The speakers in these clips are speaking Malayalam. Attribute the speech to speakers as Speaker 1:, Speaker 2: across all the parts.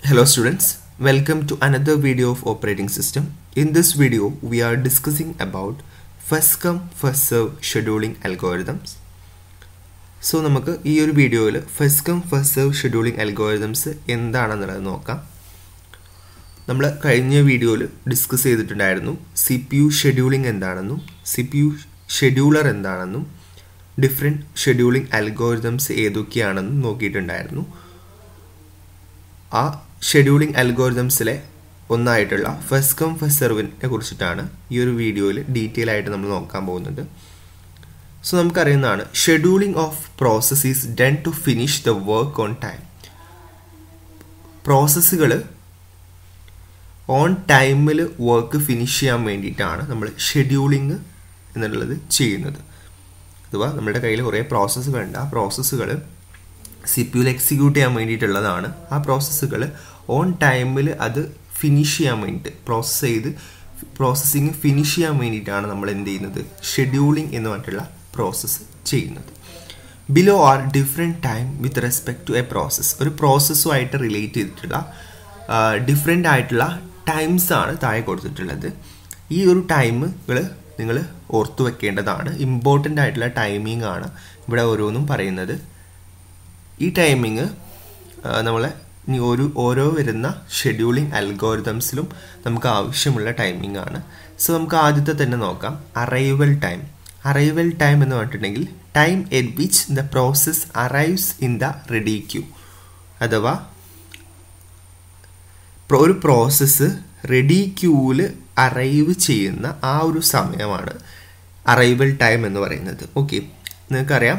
Speaker 1: Hello students, welcome to another video of operating system. In this video, we are discussing about first come first serve scheduling algorithms. So നമുക്ക് ഈ ഒരു വീഡിയോയിൽ first come first serve scheduling algorithms എന്താണെന്നുള്ളത് നോക്കാം നമ്മൾ കഴിഞ്ഞ വീഡിയോയിൽ ഡിസ്കസ് ചെയ്തിട്ടുണ്ടായിരുന്നു സി പി യു ഷെഡ്യൂളിംഗ് എന്താണെന്നും സി പി യു ഷെഡ്യൂളർ എന്താണെന്നും ഡിഫറെൻറ്റ് ഷെഡ്യൂളിംഗ് അൽഗോരിതംസ് ഏതൊക്കെയാണെന്നും നോക്കിയിട്ടുണ്ടായിരുന്നു ആ ഷെഡ്യൂളിംഗ് അൽഗോരിതംസിലെ ഒന്നായിട്ടുള്ള ഫസ്റ്റ് കം ഫസ്റ്റ് സെർവിനെ കുറിച്ചിട്ടാണ് ഈ ഒരു വീഡിയോയിൽ ഡീറ്റെയിൽ ആയിട്ട് നമ്മൾ നോക്കാൻ പോകുന്നത് സോ നമുക്കറിയുന്നതാണ് scheduling of process is done to finish the work on time പ്രോസസ്സുകൾ ഓൺ ടൈമിൽ വർക്ക് ഫിനിഷ് ചെയ്യാൻ വേണ്ടിയിട്ടാണ് നമ്മൾ ഷെഡ്യൂളിംഗ് എന്നുള്ളത് ചെയ്യുന്നത് അഥവാ നമ്മുടെ കയ്യിൽ കുറേ പ്രോസസ്സുകളുണ്ട് ആ പ്രോസസ്സുകൾ സി പി യുയിൽ എക്സിക്യൂട്ട് ചെയ്യാൻ വേണ്ടിയിട്ടുള്ളതാണ് ആ പ്രോസസ്സുകൾ ഓൺ ടൈമിൽ അത് ഫിനിഷ് ചെയ്യാൻ വേണ്ടിയിട്ട് പ്രോസസ്സ് ചെയ്ത് പ്രോസസ്സിങ് ഫിനിഷ് ചെയ്യാൻ വേണ്ടിയിട്ടാണ് നമ്മൾ എന്ത് ചെയ്യുന്നത് ഷെഡ്യൂളിംഗ് എന്ന് പറഞ്ഞിട്ടുള്ള പ്രോസസ്സ് ചെയ്യുന്നത് below are different time with respect to a process ഒരു പ്രോസസ്സുമായിട്ട് റിലേറ്റ് ചെയ്തിട്ടുള്ള ഡിഫറെൻ്റ് ആയിട്ടുള്ള ടൈംസ് ആണ് താഴെ കൊടുത്തിട്ടുള്ളത് ഈ ഒരു ടൈമുകൾ നിങ്ങൾ ഓർത്തു വെക്കേണ്ടതാണ് ഇമ്പോർട്ടൻ്റ് ആയിട്ടുള്ള ടൈമിംഗ് ആണ് ഇവിടെ ഓരോന്നും പറയുന്നത് ഈ ടൈമിങ് നമ്മളെ ഇനി ഒരു ഓരോ വരുന്ന ഷെഡ്യൂളിംഗ് അൽഗോരിതംസിലും നമുക്ക് ആവശ്യമുള്ള ടൈമിംഗ് ആണ് സോ നമുക്ക് ആദ്യത്തെ തന്നെ നോക്കാം അറൈവൽ ടൈം അറൈവൽ ടൈം എന്ന് പറഞ്ഞിട്ടുണ്ടെങ്കിൽ time at which the process arrives in the ready queue അഥവാ ഒരു പ്രോസസ്സ് റെഡി ക്യൂവിൽ അറൈവ് ചെയ്യുന്ന ആ ഒരു സമയമാണ് അറൈവൽ ടൈം എന്ന് പറയുന്നത് ഓക്കെ നിങ്ങൾക്കറിയാം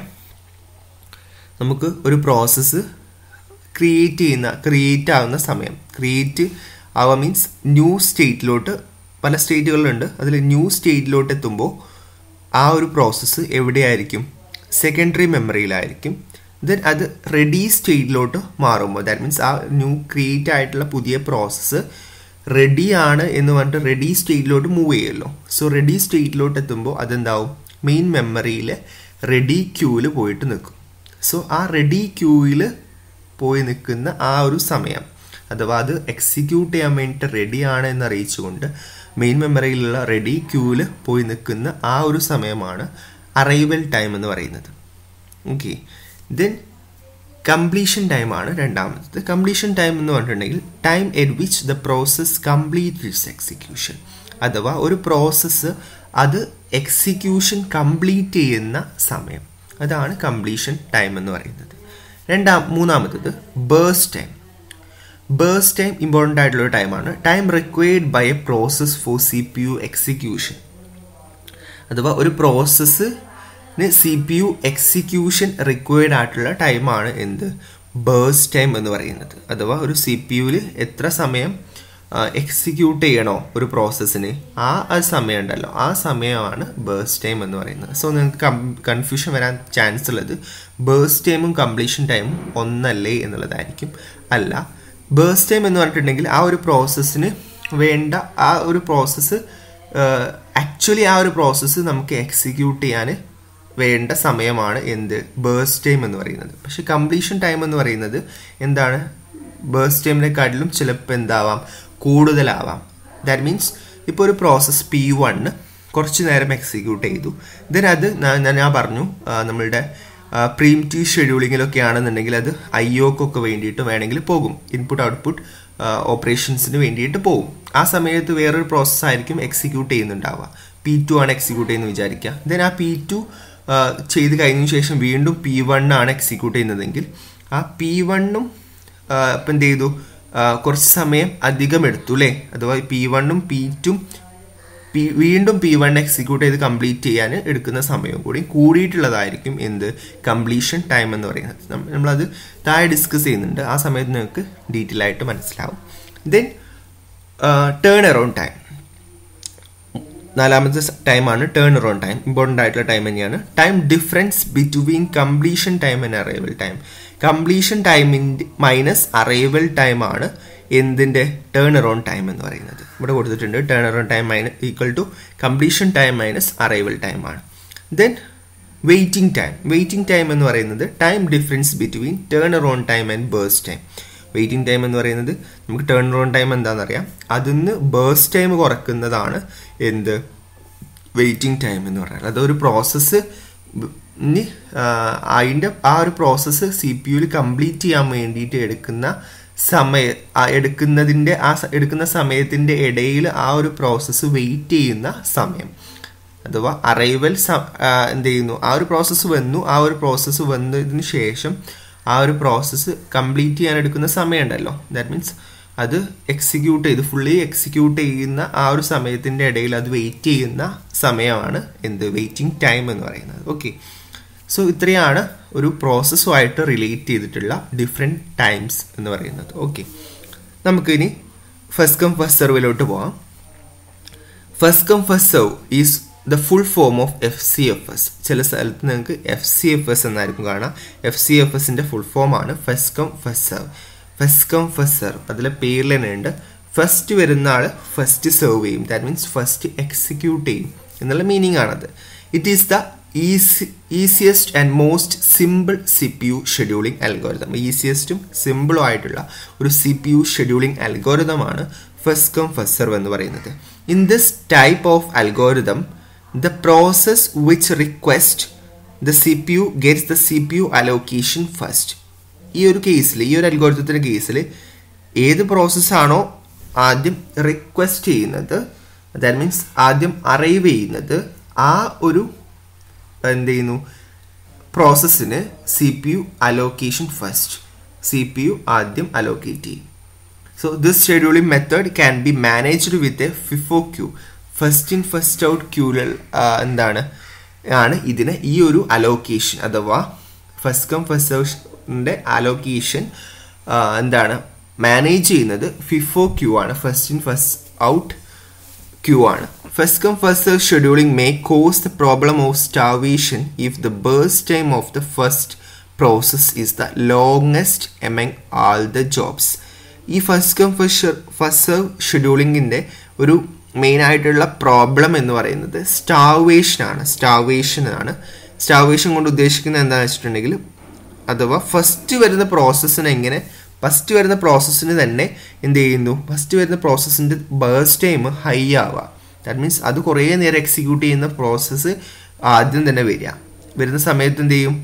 Speaker 1: നമുക്ക് ഒരു പ്രോസസ്സ് ക്രിയേറ്റ് ചെയ്യുന്ന ക്രിയേറ്റ് ആവുന്ന സമയം ക്രിയേറ്റ് ആവുക മീൻസ് ന്യൂ സ്റ്റേറ്റിലോട്ട് പല സ്റ്റേറ്റുകളുണ്ട് അതിൽ ന്യൂ സ്റ്റേറ്റിലോട്ട് എത്തുമ്പോൾ ആ ഒരു പ്രോസസ്സ് എവിടെയായിരിക്കും സെക്കൻഡറി മെമ്മറിയിലായിരിക്കും ദെൻ അത് റെഡി സ്റ്റേറ്റിലോട്ട് മാറുമ്പോൾ ദാറ്റ് മീൻസ് ആ ന്യൂ ക്രിയേറ്റ് ആയിട്ടുള്ള പുതിയ പ്രോസസ്സ് റെഡി ആണ് എന്ന് പറഞ്ഞിട്ട് റെഡി സ്റ്റേറ്റിലോട്ട് മൂവ് ചെയ്യുമല്ലോ സോ റെഡി സ്റ്റേറ്റിലോട്ട് എത്തുമ്പോൾ അതെന്താവും മെയിൻ മെമ്മറിയിൽ റെഡി ക്യൂവിൽ പോയിട്ട് നിൽക്കും സോ ആ റെഡി ക്യൂവിൽ പോയി നിൽക്കുന്ന ആ ഒരു സമയം അഥവാ അത് എക്സിക്യൂട്ട് ചെയ്യാൻ വേണ്ടിയിട്ട് റെഡിയാണ് എന്ന് അറിയിച്ചുകൊണ്ട് മെയിൻ മെമ്മറിയിലുള്ള റെഡി ക്യൂവിൽ പോയി നിൽക്കുന്ന ആ ഒരു സമയമാണ് അറൈവൽ ടൈം എന്ന് പറയുന്നത് ഓക്കെ ദെൻ കംപ്ലീഷൻ ടൈം ആണ് രണ്ടാമത്തത് കംപ്ലീഷൻ ടൈം എന്ന് പറഞ്ഞിട്ടുണ്ടെങ്കിൽ time at which the process complete its execution അഥവാ ഒരു പ്രോസസ്സ് അത് എക്സിക്യൂഷൻ കംപ്ലീറ്റ് ചെയ്യുന്ന സമയം അതാണ് കംപ്ലീഷൻ ടൈം എന്ന് പറയുന്നത് രണ്ടാം മൂന്നാമത്തത് burst time burst time important ആയിട്ടുള്ള ഒരു ടൈമാണ് time required by a process for C P U execution അഥവാ ഒരു പ്രോസസ്സിന് C P U execution required ആയിട്ടുള്ള ടൈമാണ് എന്ത് ബേഴ്സ് ടൈം എന്ന് പറയുന്നത് അഥവാ ഒരു സി പി യുവിൽ എത്ര സമയം എക്സിക്യൂട്ട് ചെയ്യണോ ഒരു പ്രോസസ്സിന് ആ ഒരു സമയം ഉണ്ടല്ലോ ആ സമയമാണ് ബേഴ്സ് ടൈം എന്ന് പറയുന്നത് സോ നിങ്ങൾക്ക് കൺഫ്യൂഷൻ വരാൻ ചാൻസ് ഉള്ളത് ബേഴ്സ് ടൈമും കംപ്ലീഷൻ ടൈമും ഒന്നല്ലേ എന്നുള്ളതായിരിക്കും അല്ല ബേഴ്സ് ടൈം എന്ന് പറഞ്ഞിട്ടുണ്ടെങ്കിൽ ആ ഒരു പ്രോസസ്സിന് വേണ്ട ആ ഒരു പ്രോസസ്സ് ആക്ച്വലി ആ ഒരു പ്രോസസ്സ് നമുക്ക് എക്സിക്യൂട്ട് ചെയ്യാൻ വേണ്ട സമയമാണ് എന്ത് ബേഴ്സ് ടൈം എന്ന് പറയുന്നത് പക്ഷെ കംപ്ലീഷൻ ടൈം എന്ന് പറയുന്നത് എന്താണ് ബേഴ്സ് ടൈമിനെക്കാട്ടിലും ചിലപ്പോൾ എന്താവാം കൂടുതലാവാം ദാറ്റ് മീൻസ് ഇപ്പോൾ ഒരു പ്രോസസ്സ് പി വണ്ണ് കുറച്ച് നേരം എക്സിക്യൂട്ട് ചെയ്തു ദെൻ അത് ഞാൻ പറഞ്ഞു നമ്മളുടെ പ്രീംറ്റീവ് ഷെഡ്യൂളിങ്ങിലൊക്കെ ആണെന്നുണ്ടെങ്കിൽ അത് ഐ ഒക്കൊക്കെ വേണ്ടിയിട്ട് വേണമെങ്കിൽ പോകും ഇൻപുട്ട് ഔട്ട്പുട്ട് ഓപ്പറേഷൻസിന് വേണ്ടിയിട്ട് പോകും ആ സമയത്ത് വേറൊരു പ്രോസസ്സ് ആയിരിക്കും എക്സിക്യൂട്ട് ചെയ്യുന്നുണ്ടാവുക പി ടു ആണ് എക്സിക്യൂട്ട് ചെയ്യുന്നത് വിചാരിക്കുക ദെൻ ആ പി ടു ചെയ്ത് കഴിഞ്ഞതിന് ശേഷം വീണ്ടും പി വൺ ആണ് എക്സിക്യൂട്ട് ചെയ്യുന്നതെങ്കിൽ ആ പി വണ്ണും ഇപ്പം എന്ത് ചെയ്തു കുറച്ച് സമയം അധികം എടുത്തു അല്ലേ അഥവാ പി വണ്ണും പി ടും പി വീണ്ടും പി വൺ എക്സിക്യൂട്ട് ചെയ്ത് കംപ്ലീറ്റ് ചെയ്യാൻ എടുക്കുന്ന സമയവും കൂടി കൂടിയിട്ടുള്ളതായിരിക്കും എന്ത് കംപ്ലീഷൻ ടൈം എന്ന് പറയുന്നത് നമ്മളത് താഴെ ഡിസ്കസ് ചെയ്യുന്നുണ്ട് ആ സമയത്ത് നിങ്ങൾക്ക് ഡീറ്റെയിൽ ആയിട്ട് മനസ്സിലാവും ദെൻ ടേൺ അറൗണ്ട് ടൈം നാലാമത്തെ ടൈമാണ് ടേൺ അറൗണ്ട് ടൈം ഇമ്പോർട്ടൻ്റ് ആയിട്ടുള്ള ടൈം തന്നെയാണ് time difference between completion time and arrival time completion ടൈമിൻ്റെ മൈനസ് അറൈവൽ ടൈം ആണ് എന്തിൻ്റെ ടേൺ അറൗണ്ട് ടൈം എന്ന് പറയുന്നത് ഇവിടെ കൊടുത്തിട്ടുണ്ട് turn around time minus equal to completion time minus arrival time ആണ് then waiting time waiting time എന്ന് പറയുന്നത് time difference between turn around time and burst time waiting time എന്ന് പറയുന്നത് നമുക്ക് ടേൺ റോൺ ടൈം എന്താണെന്നറിയാം അതിന്ന് ബേഴ്സ് ടൈം കുറക്കുന്നതാണ് എന്ത് വെയിറ്റിംഗ് ടൈം എന്ന് പറയുന്നത് അതൊരു പ്രോസസ്സ് ഇനി അതിൻ്റെ ആ ഒരു പ്രോസസ്സ് സി പി യുവിൽ കംപ്ലീറ്റ് ചെയ്യാൻ വേണ്ടിയിട്ട് എടുക്കുന്ന സമയ എടുക്കുന്നതിൻ്റെ ആ എടുക്കുന്ന സമയത്തിൻ്റെ ഇടയിൽ ആ ഒരു പ്രോസസ്സ് വെയിറ്റ് ചെയ്യുന്ന സമയം അഥവാ അറൈവൽ എന്ത് ചെയ്യുന്നു ആ ഒരു പ്രോസസ്സ് വന്നു ആ ഒരു പ്രോസസ്സ് വന്നതിന് ശേഷം ആ ഒരു പ്രോസസ്സ് കംപ്ലീറ്റ് ചെയ്യാൻ എടുക്കുന്ന സമയമുണ്ടല്ലോ ദാറ്റ് മീൻസ് അത് എക്സിക്യൂട്ട് ചെയ്ത് ഫുള്ളി എക്സിക്യൂട്ട് ചെയ്യുന്ന ആ ഒരു സമയത്തിൻ്റെ ഇടയിൽ അത് വെയിറ്റ് ചെയ്യുന്ന സമയമാണ് എന്ത് വെയിറ്റിംഗ് ടൈം എന്ന് പറയുന്നത് ഓക്കെ സോ ഇത്രയാണ് ഒരു പ്രോസസ്സുമായിട്ട് റിലേറ്റ് ചെയ്തിട്ടുള്ള ഡിഫറെൻറ്റ് ടൈംസ് എന്ന് പറയുന്നത് ഓക്കെ നമുക്കിനി ഫസ്റ്റ് കം ഫസ്റ്റ് സെർവിലോട്ട് പോവാം first come first serve is the full form of F C F S ചില സ്ഥലത്ത് നിങ്ങൾക്ക് എഫ് സി എഫ് എസ് എന്നായിരിക്കും കാണാം എഫ് സി എഫ് എസിൻ്റെ ഫുൾ ഫോമാണ് first come first serve first come first serve അതിലെ പേരിൽ തന്നെ ഉണ്ട് ഫസ്റ്റ് വരുന്ന ആൾ ഫസ്റ്റ് സെർവ് ചെയ്യും ദാറ്റ് മീൻസ് ഫസ്റ്റ് എക്സിക്യൂട്ട് ചെയ്യും എന്നുള്ള മീനിങ് ആണത് it is the easy easiest and most simple C P U scheduling algorithm ഈസിയസ്റ്റും സിമ്പിളും ആയിട്ടുള്ള ഒരു സി പി യു ഷെഡ്യൂളിംഗ് അൽഗോരിതമാണ് ഫസ്റ്റ് കം ഫസ്റ്റ് സെർവ് എന്ന് പറയുന്നത് in this type of algorithm the process which request the C P U gets the C P U allocation first ഈ ഒരു കേസിൽ ഈ ഒരു അൽഗോരിതത്തിൻ്റെ കേസിൽ ഏത് പ്രോസസ്സാണോ ആദ്യം റിക്വസ്റ്റ് ചെയ്യുന്നത് ദാറ്റ് മീൻസ് ആദ്യം അറൈവ് ചെയ്യുന്നത് ആ ഒരു എന്ത് ചെയ്യുന്നു പ്രോസസ്സിന് C P U allocation first C P U ആദ്യം അലോക്കേറ്റ് ചെയ്യും so this scheduling method can be managed with a FIFO queue first in first out ക്യൂലൽ എന്താണ് ആണ് ഇതിന് ഈ ഒരു അലോക്കേഷൻ അഥവാ ഫസ്റ്റ് കം ഫസ്റ്റ് ഔട്ടിൻ്റെ അലോക്കേഷൻ എന്താണ് മാനേജ് ചെയ്യുന്നത് ഫിഫോ ക്യൂ ആണ് first in first out queue ആണ് first come first scheduling may cause the problem of starvation if the burst time of the first process is the longest among all the jobs ഈ ഫസ്റ്റ് കം ഫസ്റ്റ് ഫസ്റ്റ് ഷെഡ്യൂളിങ്ങിൻ്റെ ഒരു മെയിൻ ആയിട്ടുള്ള പ്രോബ്ലം എന്ന് പറയുന്നത് സ്റ്റാവേഷൻ ആണ് സ്റ്റാവേഷൻ ആണ് സ്റ്റാവേഷൻ കൊണ്ട് ഉദ്ദേശിക്കുന്നത് എന്താണെന്ന് വെച്ചിട്ടുണ്ടെങ്കിൽ അഥവാ ഫസ്റ്റ് വരുന്ന പ്രോസസ്സിന് എങ്ങനെ ഫസ്റ്റ് വരുന്ന പ്രോസസ്സിന് തന്നെ എന്ത് ചെയ്യുന്നു ഫസ്റ്റ് വരുന്ന പ്രോസസ്സിൻ്റെ ബേഴ്സ് ടൈം ഹൈ ആവുക ദാറ്റ് മീൻസ് അത് കുറേ നേരം എക്സിക്യൂട്ട് ചെയ്യുന്ന പ്രോസസ്സ് ആദ്യം തന്നെ വരിക വരുന്ന സമയത്ത് എന്ത് ചെയ്യും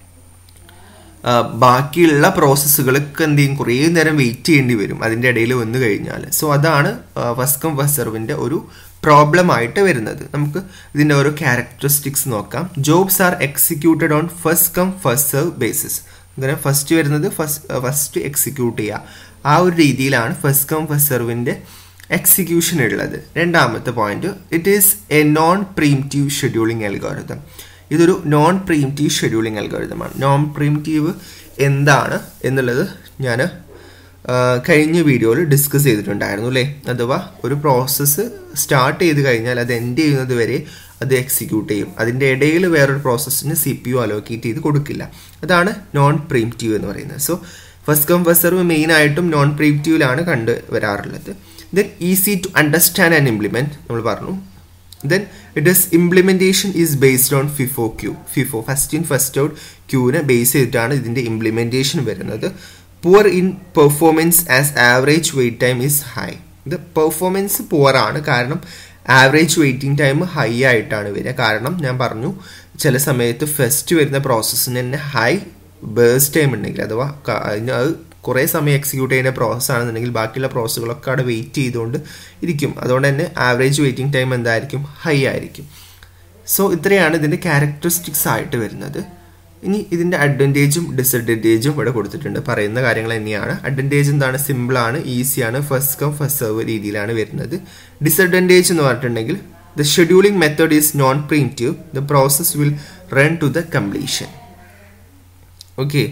Speaker 1: ബാക്കിയുള്ള പ്രോസസ്സുകളൊക്കെ എന്ത് ചെയ്യും കുറേ നേരം വെയിറ്റ് ചെയ്യേണ്ടി വരും അതിൻ്റെ ഇടയിൽ വന്നു കഴിഞ്ഞാൽ സോ അതാണ് ഫസ്റ്റ് കം ഫസ്റ്റ് സെർവിൻ്റെ ഒരു പ്രോബ്ലം ആയിട്ട് വരുന്നത് നമുക്ക് ഇതിൻ്റെ ഓരോ ക്യാരക്ടറിസ്റ്റിക്സ് നോക്കാം jobs are executed on first come first serve basis അങ്ങനെ ഫസ്റ്റ് വരുന്നത് ഫസ്റ്റ് ഫസ്റ്റ് എക്സിക്യൂട്ട് ചെയ്യുക ആ ഒരു രീതിയിലാണ് ഫസ്റ്റ് കം ഫസ്റ്റ് സെർവിൻ്റെ എക്സിക്യൂഷൻ ഉള്ളത് രണ്ടാമത്തെ point it is a non preemptive scheduling algorithm ഇതൊരു നോൺ പ്രീംറ്റീവ് ഷെഡ്യൂളിംഗ് അൽഗോരിതമാണ് നോൺ പ്രീംറ്റീവ് എന്താണ് എന്നുള്ളത് ഞാൻ കഴിഞ്ഞ വീഡിയോയിൽ ഡിസ്കസ് ചെയ്തിട്ടുണ്ടായിരുന്നു അല്ലേ അഥവാ ഒരു പ്രോസസ്സ് സ്റ്റാർട്ട് ചെയ്ത് കഴിഞ്ഞാൽ അത് എൻഡ് ചെയ്യുന്നത് വരെ അത് എക്സിക്യൂട്ട് ചെയ്യും അതിൻ്റെ ഇടയിൽ വേറൊരു പ്രോസസ്സിന് സി പി യു അലോക്കേറ്റ് ചെയ്ത് കൊടുക്കില്ല അതാണ് നോൺ പ്രീംറ്റീവ് എന്ന് പറയുന്നത് so first come first serve main ആയിട്ടും നോൺ പ്രീംറ്റീവിലാണ് കണ്ടു വരാറുള്ളത് then easy to understand and implement നമ്മൾ പറഞ്ഞു then it is implementation is based on FIFO queue FIFO first in first out ക്യൂവിനെ ബേസ് ചെയ്തിട്ടാണ് ഇതിൻ്റെ ഇംപ്ലിമെൻറ്റേഷൻ വരുന്നത് poor in performance as average wait time is high ഇത് പെർഫോമൻസ് പുവർ ആണ് കാരണം ആവറേജ് വെയിറ്റിംഗ് ടൈം ഹൈ ആയിട്ടാണ് വരിക കാരണം ഞാൻ പറഞ്ഞു ചില സമയത്ത് ഫസ്റ്റ് വരുന്ന പ്രോസസ്സിന് തന്നെ ഹൈ ബേഴ്സ് ടൈം ഉണ്ടെങ്കിൽ അഥവാ അതിന് അത് കുറേ സമയം എക്സിക്യൂട്ട് ചെയ്യുന്ന പ്രോസസ് ആണെന്നുണ്ടെങ്കിൽ ബാക്കിയുള്ള പ്രോസസ്സുകളൊക്കെ അവിടെ വെയിറ്റ് ചെയ്തുകൊണ്ട് ഇരിക്കും അതുകൊണ്ട് തന്നെ ആവറേജ് വെയിറ്റിംഗ് ടൈം എന്തായിരിക്കും ഹൈ ആയിരിക്കും സോ ഇത്രയാണ് ഇതിൻ്റെ ക്യാരക്ടറിസ്റ്റിക്സ് ആയിട്ട് വരുന്നത് ഇനി ഇതിൻ്റെ അഡ്വാൻറ്റേജും ഡിസഡ്വാൻറ്റേജും ഇവിടെ കൊടുത്തിട്ടുണ്ട് പറയുന്ന കാര്യങ്ങൾ തന്നെയാണ് അഡ്വാൻറ്റേജ് എന്താണ് സിമ്പിളാണ് ഈസിയാണ് ഫസ്റ്റ് കം ഫസ്റ്റ് സെർവ് രീതിയിലാണ് വരുന്നത് ഡിസഡ്വാൻറ്റേജ് എന്ന് പറഞ്ഞിട്ടുണ്ടെങ്കിൽ the scheduling method is non preemptive the process will run to the completion okay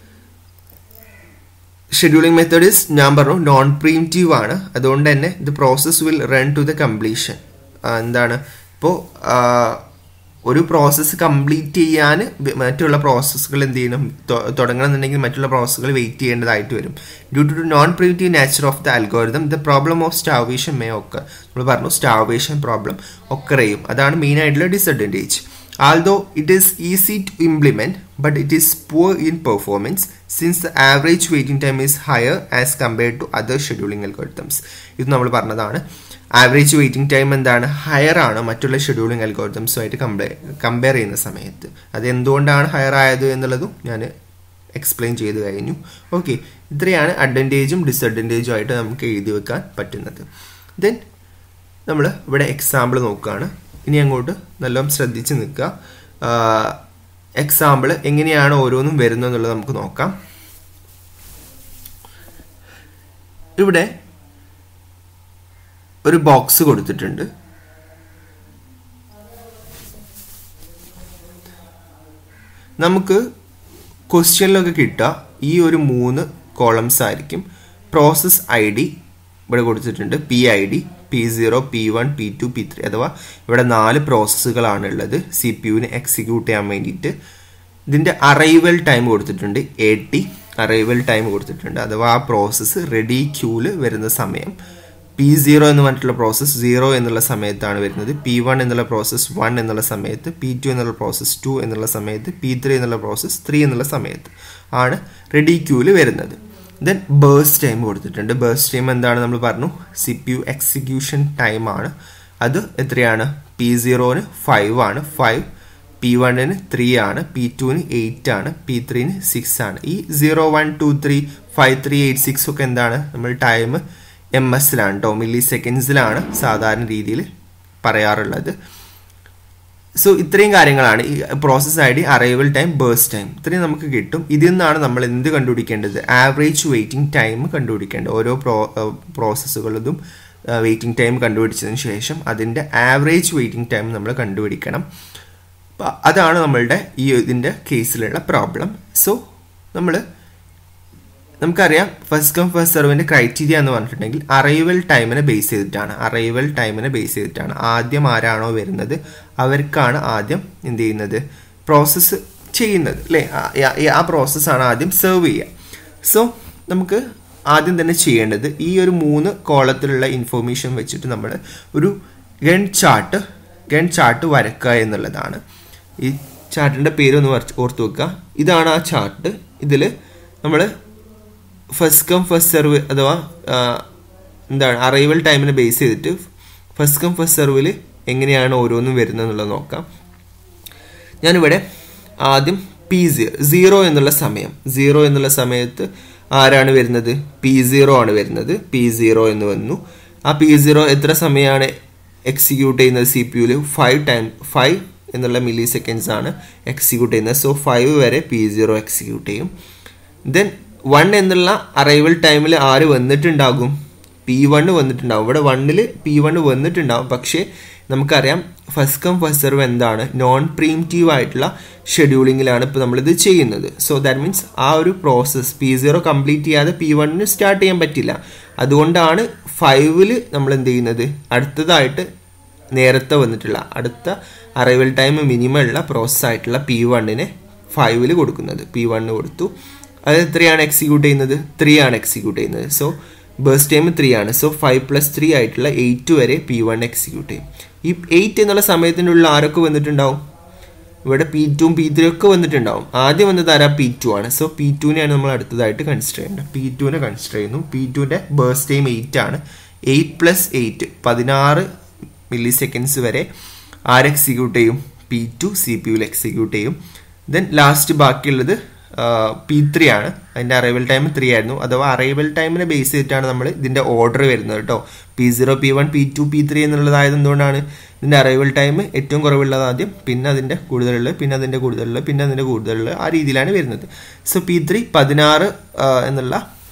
Speaker 1: scheduling method is ഞാൻ പറഞ്ഞു നോൺ പ്രീംറ്റീവ് ആണ് അതുകൊണ്ട് തന്നെ the process will run to the completion എന്താണ് ഇപ്പോൾ ഒരു പ്രോസസ്സ് കംപ്ലീറ്റ് ചെയ്യാൻ മറ്റുള്ള പ്രോസസ്സുകൾ എന്ത് ചെയ്യണം തുടങ്ങണമെന്നുണ്ടെങ്കിൽ മറ്റുള്ള പ്രോസസ്സുകൾ വെയിറ്റ് ചെയ്യേണ്ടതായിട്ട് വരും due to non preemptive nature of the algorithm the problem of starvation may occur നമ്മൾ പറഞ്ഞു സ്റ്റാവേഷൻ പ്രോബ്ലം ഒക്കർ ചെയ്യും അതാണ് മെയിൻ ആയിട്ടുള്ള disadvantage although it is easy to implement but it is poor in performance since the average waiting time is higher as compared to other scheduling algorithms ഇത് നമ്മൾ പറഞ്ഞതാണ് ആവറേജ് വെയിറ്റിംഗ് ടൈം എന്താണ് ഹയർ ആണ് മറ്റുള്ള ഷെഡ്യൂളിംഗ് അൽഗോരിതംസുമായിട്ട് കമ്പയർ കമ്പയർ ചെയ്യുന്ന സമയത്ത് അത് എന്തുകൊണ്ടാണ് ഹയർ ആയത് എന്നുള്ളതും ഞാൻ എക്സ്പ്ലെയിൻ ചെയ്ത് കഴിഞ്ഞു ഓക്കെ ഇത്രയാണ് അഡ്വാൻറ്റേജും ഡിസഡ്വാൻറ്റേജും ആയിട്ട് നമുക്ക് എഴുതി വെക്കാൻ പറ്റുന്നത് ദെൻ നമ്മൾ ഇവിടെ എക്സാമ്പിൾ നോക്കുകയാണ് ഇനി അങ്ങോട്ട് നല്ലോണം ശ്രദ്ധിച്ച് നിൽക്കുക എക്സാമ്പിൾ എങ്ങനെയാണ് ഓരോന്നും വരുന്നത് എന്നുള്ളത് നമുക്ക് നോക്കാം ഇവിടെ ഒരു ബോക്സ് കൊടുത്തിട്ടുണ്ട് നമുക്ക് ക്വസ്റ്റ്യനിലൊക്കെ കിട്ടുക ഈ ഒരു മൂന്ന് കോളംസ് ആയിരിക്കും പ്രോസസ് ഐ ഡി ഇവിടെ കൊടുത്തിട്ടുണ്ട് P I D P zero P one P two P three അഥവാ ഇവിടെ നാല് പ്രോസസ്സുകളാണ് ഉള്ളത് സി പി യുവിന് എക്സിക്യൂട്ട് ചെയ്യാൻ വേണ്ടിയിട്ട് ഇതിൻ്റെ അറൈവൽ ടൈം കൊടുത്തിട്ടുണ്ട് എ ടി അറൈവൽ ടൈം കൊടുത്തിട്ടുണ്ട് അഥവാ ആ പ്രോസസ്സ് റെഡി ക്യൂല് വരുന്ന സമയം പി സീറോ എന്ന് പറഞ്ഞിട്ടുള്ള പ്രോസസ്സ് സീറോ എന്നുള്ള സമയത്താണ് വരുന്നത് പി വൺ എന്നുള്ള പ്രോസസ്സ് വൺ എന്നുള്ള സമയത്ത് പി ടു എന്നുള്ള പ്രോസസ്സ് ടു എന്നുള്ള സമയത്ത് പി ത്രീ എന്നുള്ള പ്രോസസ്സ് ത്രീ എന്നുള്ള സമയത്ത് ആണ് റെഡി ക്യൂല് വരുന്നത് ദെൻ ബേഴ്സ് ടൈം കൊടുത്തിട്ടുണ്ട് ബേഴ്സ് ടൈം എന്താണ് നമ്മൾ പറഞ്ഞു C P U execution time ആണ് അത് എത്രയാണ് പി സീറോന് ഫൈവ് ആണ് ഫൈവ് പി വണ്ണിന് ത്രീ ആണ് പി ടുവിന് എയ്റ്റ് ആണ് പി ത്രീന് സിക്സ് ആണ് ഈ zero one two three five three eight six ഒക്കെ എന്താണ് നമ്മൾ ടൈം എം എസിലാണ് കേട്ടോ മില്ലി സെക്കൻഡ്സിലാണ് സാധാരണ രീതിയിൽ പറയാറുള്ളത് സോ ഇത്രയും കാര്യങ്ങളാണ് ഈ process I D arrival time burst time ഇത്രയും നമുക്ക് കിട്ടും ഇതിൽ നിന്നാണ് നമ്മൾ എന്ത് കണ്ടുപിടിക്കേണ്ടത് ആവറേജ് വെയിറ്റിംഗ് ടൈം കണ്ടുപിടിക്കേണ്ടത് ഓരോ പ്രോ പ്രോസസ്സുകളതും വെയിറ്റിംഗ് ടൈം കണ്ടുപിടിച്ചതിന് ശേഷം അതിൻ്റെ ആവറേജ് വെയിറ്റിംഗ് ടൈം നമ്മൾ കണ്ടുപിടിക്കണം അതാണ് നമ്മളുടെ ഈ ഇതിൻ്റെ കേസിലുള്ള പ്രോബ്ലം സോ നമ്മൾ നമുക്കറിയാം ഫസ്റ്റ് കം ഫസ്റ്റ് സെർവിൻ്റെ ക്രൈറ്റീരിയ എന്ന് പറഞ്ഞിട്ടുണ്ടെങ്കിൽ അറൈവൽ ടൈമിനെ ബേസ് ചെയ്തിട്ടാണ് അറൈവൽ ടൈമിനെ ബേസ് ചെയ്തിട്ടാണ് ആദ്യം ആരാണോ വരുന്നത് അവർക്കാണ് ആദ്യം എന്ത് ചെയ്യുന്നത് പ്രോസസ്സ് ചെയ്യുന്നത് അല്ലേ ആ പ്രോസസ്സാണ് ആദ്യം സെർവ് ചെയ്യുക സോ നമുക്ക് ആദ്യം തന്നെ ചെയ്യേണ്ടത് ഈ ഒരു മൂന്ന് കോളത്തിലുള്ള ഇൻഫോർമേഷൻ വെച്ചിട്ട് നമ്മൾ ഒരു ഗൺ ചാർട്ട് ഗൺ ചാർട്ട് വരക്കുക എന്നുള്ളതാണ് ഈ ചാർട്ടിൻ്റെ പേരൊന്ന് ഓർത്ത് വെക്കുക ഇതാണ് ആ ചാർട്ട് ഇതിൽ നമ്മൾ ഫസ്റ്റ് കം ഫസ്റ്റ് സെർവ് അഥവാ എന്താണ് അറൈവൽ ടൈമിനെ ബേസ് ചെയ്തിട്ട് ഫസ്റ്റ് കം ഫസ്റ്റ് സെർവിൽ എങ്ങനെയാണ് ഓരോന്നും വരുന്നത് എന്നുള്ളത് നോക്കാം ഞാനിവിടെ ആദ്യം പി സീറോ സീറോ എന്നുള്ള സമയം സീറോ എന്നുള്ള സമയത്ത് ആരാണ് വരുന്നത് പി സീറോ ആണ് വരുന്നത് പി സീറോ എന്ന് വന്നു ആ പി സീറോ എത്ര സമയമാണ് എക്സിക്യൂട്ട് ചെയ്യുന്നത് സി പി യുവിൽ ഫൈവ് ടൈം ഫൈവ് എന്നുള്ള മില്ലി സെക്കൻഡ്സ് ആണ് എക്സിക്യൂട്ട് ചെയ്യുന്നത് സോ ഫൈവ് വരെ പി സീറോ എക്സിക്യൂട്ട് ചെയ്യും ദെൻ വൺ എന്നുള്ള അറൈവൽ ടൈമിൽ ആര് വന്നിട്ടുണ്ടാകും പി വണ്ണ് വന്നിട്ടുണ്ടാകും ഇവിടെ വണ്ണിൽ പി വണ്ണ് വന്നിട്ടുണ്ടാകും പക്ഷേ നമുക്കറിയാം ഫസ്റ്റ് കം ഫസ്റ്റ് സെർവ് എന്താണ് നോൺ പ്രീംറ്റീവ് ആയിട്ടുള്ള ഷെഡ്യൂളിങ്ങിലാണ് ഇപ്പോൾ നമ്മളിത് ചെയ്യുന്നത് സോ ദാറ്റ് മീൻസ് ആ ഒരു പ്രോസസ്സ് പി സീറോ കംപ്ലീറ്റ് ചെയ്യാതെ പി വണ്ണിന് സ്റ്റാർട്ട് ചെയ്യാൻ പറ്റില്ല അതുകൊണ്ടാണ് ഫൈവിൽ നമ്മൾ എന്ത് ചെയ്യുന്നത് അടുത്തതായിട്ട് നേരത്തെ വന്നിട്ടുള്ള അടുത്ത അറൈവൽ ടൈം മിനിമം ഉള്ള പ്രോസസ് ആയിട്ടുള്ള പി വണ്ണിനെ ഫൈവിൽ കൊടുക്കുന്നത് പി വണ്ണ് കൊടുത്തു അത് എത്രയാണ് എക്സിക്യൂട്ട് ചെയ്യുന്നത് ത്രീ ആണ് എക്സിക്യൂട്ട് ചെയ്യുന്നത് സോ ബേഴ്സ് ടൈം ത്രീ ആണ് സോ ഫൈവ് പ്ലസ് ത്രീ ആയിട്ടുള്ള എയ്റ്റ് വരെ പി വൺ എക്സിക്യൂട്ട് ചെയ്യും ഈ എയ്റ്റ് എന്നുള്ള സമയത്തിൻ്റെ ഉള്ളിൽ ആരൊക്കെ വന്നിട്ടുണ്ടാവും ഇവിടെ പി ടുവും പി ത്രീ ഒക്കെ വന്നിട്ടുണ്ടാവും ആദ്യം വന്നത് ആരാ പി ടു ആണ് സോ പി ടുവിനെയാണ് നമ്മൾ അടുത്തതായിട്ട് കൺസിഡർ ചെയ്യേണ്ടത് പി ടുവിനെ കൺസിഡർ ചെയ്യുന്നു പി ടുവിൻ്റെ ബേഴ്സ് ടൈം എയ്റ്റ് ആണ് എയ്റ്റ് പ്ലസ് എയ്റ്റ് പതിനാറ് മില്ലി സെക്കൻഡ്സ് വരെ ആര് എക്സിക്യൂട്ട് ചെയ്യും പി ടു സി പി യുവിൽ എക്സിക്യൂട്ട് ചെയ്യും ദെൻ ലാസ്റ്റ് ബാക്കിയുള്ളത് പി ത്രീ ആണ് അതിൻ്റെ അറൈവൽ ടൈം ത്രീ ആയിരുന്നു അഥവാ അറൈവൽ ടൈമിനെ ബേസ് ചെയ്തിട്ടാണ് നമ്മൾ ഇതിൻ്റെ ഓർഡർ വരുന്നത് കേട്ടോ P zero P one P two P three എന്നുള്ളതായത് എന്തുകൊണ്ടാണ് ഇതിൻ്റെ അറൈവൽ ടൈം ഏറ്റവും കുറവുള്ളത് ആദ്യം പിന്നെ അതിൻ്റെ കൂടുതലുള്ളത് പിന്നെ അതിൻ്റെ കൂടുതലുള്ളത് പിന്നെ അതിൻ്റെ കൂടുതലുള്ളത് ആ രീതിയിലാണ് വരുന്നത് സോ പി ത്രീ പതിനാറ് എന്നുള്ള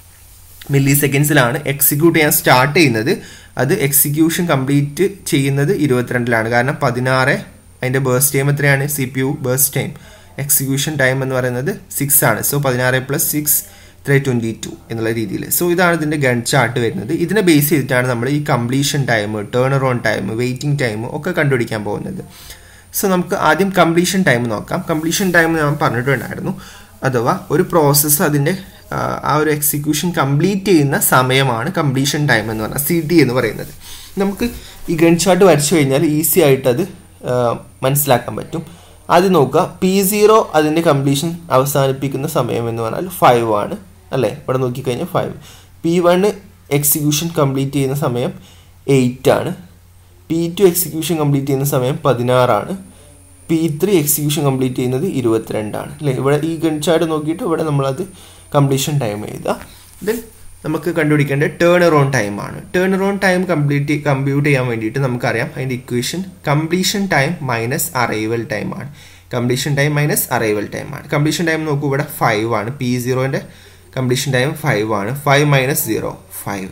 Speaker 1: മില്ലി സെക്കൻഡ്സിലാണ് എക്സിക്യൂട്ട് ചെയ്യാൻ സ്റ്റാർട്ട് ചെയ്യുന്നത് അത് എക്സിക്യൂഷൻ കംപ്ലീറ്റ് ചെയ്യുന്നത് ഇരുപത്തിരണ്ടിലാണ് കാരണം പതിനാറ് അതിൻ്റെ ബേഴ്സ് ടൈം എത്രയാണ് C P U burst time execution time എന്ന് പറയുന്നത് സിക്സ് ആണ് സോ പതിനാറ് plus six three twenty two എന്നുള്ള രീതിയിൽ സോ ഇതാണ് ഇതിൻ്റെ ഗൺ ചാർട്ട് വരുന്നത് ഇതിനെ ബേസ് ചെയ്തിട്ടാണ് നമ്മൾ ഈ completion time turnaround time waiting time ഒക്കെ കണ്ടുപിടിക്കാൻ പോകുന്നത് സോ നമുക്ക് ആദ്യം കംപ്ലീഷൻ ടൈം നോക്കാം കംപ്ലീഷൻ ടൈം ഞാൻ പറഞ്ഞിട്ടുണ്ടായിരുന്നു അഥവാ ഒരു പ്രോസസ്സ് അതിൻ്റെ ആ ഒരു എക്സിക്യൂഷൻ കംപ്ലീറ്റ് ചെയ്യുന്ന സമയമാണ് കംപ്ലീഷൻ ടൈം എന്ന് പറഞ്ഞാൽ സി ടി എന്ന് പറയുന്നത് നമുക്ക് ഈ ഗൺ ചാർട്ട് വരച്ചു കഴിഞ്ഞാൽ ഈസി ആയിട്ട് അത് മനസ്സിലാക്കാൻ പറ്റും ആദ്യം നോക്കുക പി സീറോ അതിൻ്റെ കംപ്ലീഷൻ അവസാനിപ്പിക്കുന്ന സമയം എന്ന് പറഞ്ഞാൽ ഫൈവ് ആണ് അല്ലേ ഇവിടെ നോക്കിക്കഴിഞ്ഞാൽ five P one execution complete ചെയ്യുന്ന സമയം എയ്റ്റ് ആണ് പി ടു എക്സിക്യൂഷൻ കംപ്ലീറ്റ് ചെയ്യുന്ന സമയം പതിനാറാണ് പി ത്രീ എക്സിക്യൂഷൻ കംപ്ലീറ്റ് ചെയ്യുന്നത് ഇരുപത്തിരണ്ടാണ് അല്ലേ ഇവിടെ ഈ ഗൺചാർട്ട് നോക്കിയിട്ട് ഇവിടെ നമ്മളത് കംപ്ലീഷൻ ടൈം എഴുതുക ദെൻ നമുക്ക് കണ്ടുപിടിക്കേണ്ട ടേൺ അറൗണ്ട് ടൈം ആണ് turn around time complete compute ചെയ്യാൻ വേണ്ടിയിട്ട് നമുക്കറിയാം അതിൻ്റെ equation completion time minus arrival time ആണ് completion time minus arrival time ആണ് കംപ്ലീഷൻ ടൈം നോക്കൂ ഇവിടെ ഫൈവ് ആണ് പി സീറോൻ്റെ കംപ്ലീഷൻ ടൈം ഫൈവ് ആണ് five minus zero five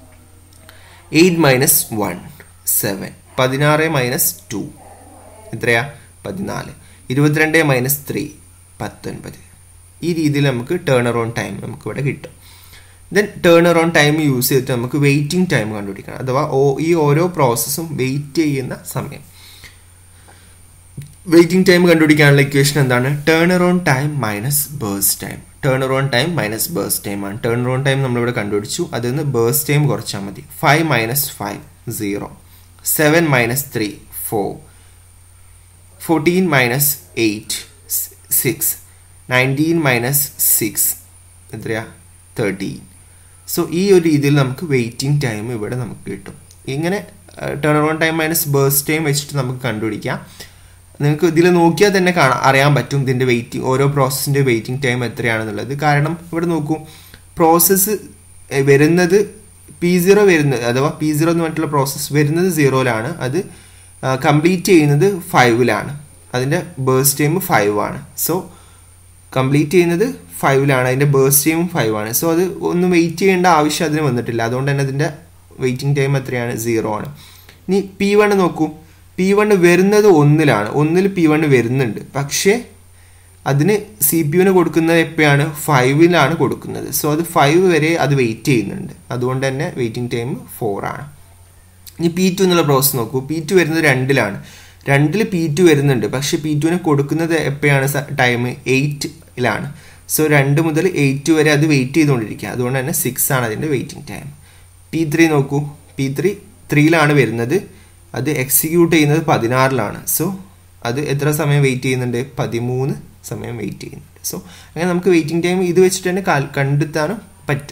Speaker 1: eight minus one seven പതിനാറ് മൈനസ് ടു എത്രയാ പതിനാല് ഇരുപത്തിരണ്ട് മൈനസ് ത്രീ പത്തൊൻപത് ഈ രീതിയിൽ നമുക്ക് ടേൺ അറൗണ്ട് ടൈം നമുക്ക് ഇവിടെ കിട്ടും then turn around time use ചെയ്തിട്ട് നമുക്ക് വെയിറ്റിംഗ് ടൈം കണ്ടുപിടിക്കണം അഥവാ ഈ ഓരോ പ്രോസസ്സും വെയിറ്റ് ചെയ്യുന്ന സമയം വെയിറ്റിംഗ് ടൈം കണ്ടുപിടിക്കാനുള്ള ഇക്വേഷൻ എന്താണ് turn around time minus burst time turn around time minus burst time ആണ് ടേൺ അറൗണ്ട് ടൈം നമ്മളിവിടെ കണ്ടുപിടിച്ചു അതിൽ നിന്ന് ബേഴ്സ് ടൈം കുറച്ചാൽ മതി five minus five zero seven minus three four fourteen minus eight six nineteen minus six എത്രയാ തേർട്ടീൻ സോ ഈ ഒരു രീതിയിൽ നമുക്ക് വെയിറ്റിംഗ് ടൈം ഇവിടെ നമുക്ക് കിട്ടും ഇങ്ങനെ turn around time minus burst time വെച്ചിട്ട് നമുക്ക് കണ്ടുപിടിക്കാം നിങ്ങൾക്ക് ഇതിൽ നോക്കിയാൽ തന്നെ കാണാം അറിയാൻ പറ്റും ഇതിൻ്റെ വെയിറ്റിംഗ് ഓരോ പ്രോസസ്സിൻ്റെ വെയിറ്റിംഗ് ടൈം എത്രയാണെന്നുള്ളത് കാരണം ഇവിടെ നോക്കൂ പ്രോസസ്സ് വരുന്നത് പി സീറോ വരുന്നത് അഥവാ പി സീറോ എന്ന് പറഞ്ഞിട്ടുള്ള പ്രോസസ്സ് വരുന്നത് സീറോയിലാണ് അത് കംപ്ലീറ്റ് ചെയ്യുന്നത് ഫൈവിലാണ് അതിൻ്റെ ബേഴ്സ് ടൈം ഫൈവ് ആണ് സോ കംപ്ലീറ്റ് ചെയ്യുന്നത് ഫൈവിലാണ് അതിൻ്റെ ബേഴ്സ് ടൈമും ഫൈവ് ആണ് സോ അത് ഒന്നും വെയിറ്റ് ചെയ്യേണ്ട ആവശ്യം അതിന് വന്നിട്ടില്ല അതുകൊണ്ട് തന്നെ അതിൻ്റെ വെയിറ്റിംഗ് ടൈം എത്രയാണ് സീറോ ആണ് ഇനി പി വൺ നോക്കൂ പി വൺ വരുന്നത് ഒന്നിലാണ് ഒന്നിൽ പി വൺ വരുന്നുണ്ട് പക്ഷേ അതിന് സി പി യുവിന് കൊടുക്കുന്നത് എപ്പോഴാണ് ഫൈവിലാണ് കൊടുക്കുന്നത് സോ അത് ഫൈവ് വരെ അത് വെയിറ്റ് ചെയ്യുന്നുണ്ട് അതുകൊണ്ട് തന്നെ വെയിറ്റിംഗ് ടൈം ഫോർ ആണ് ഇനി പി ടു എന്നുള്ള പ്രോസസ്സ് നോക്കൂ പി ടു വരുന്നത് രണ്ടിലാണ് രണ്ടിൽ പി ടു വരുന്നുണ്ട് പക്ഷേ പി ടുവിന് കൊടുക്കുന്നത് എപ്പോഴാണ് ടൈം എയ്റ്റിലാണ് സോ രണ്ട് മുതൽ എയ്റ്റ് വരെ അത് വെയിറ്റ് ചെയ്തുകൊണ്ടിരിക്കുക അതുകൊണ്ട് തന്നെ സിക്സ് ആണ് അതിൻ്റെ വെയിറ്റിംഗ് ടൈം പി ത്രീ നോക്കൂ പി ത്രീ ത്രീയിലാണ് വരുന്നത് അത് എക്സിക്യൂട്ട് ചെയ്യുന്നത് പതിനാറിലാണ് സോ അത് എത്ര സമയം വെയിറ്റ് ചെയ്യുന്നുണ്ട് പതിമൂന്ന് സമയം വെയിറ്റ് ചെയ്യുന്നുണ്ട് സോ അങ്ങനെ നമുക്ക് വെയിറ്റിംഗ് ടൈം ഇത് വെച്ചിട്ട് തന്നെ കണ്ടെത്താനും പറ്റും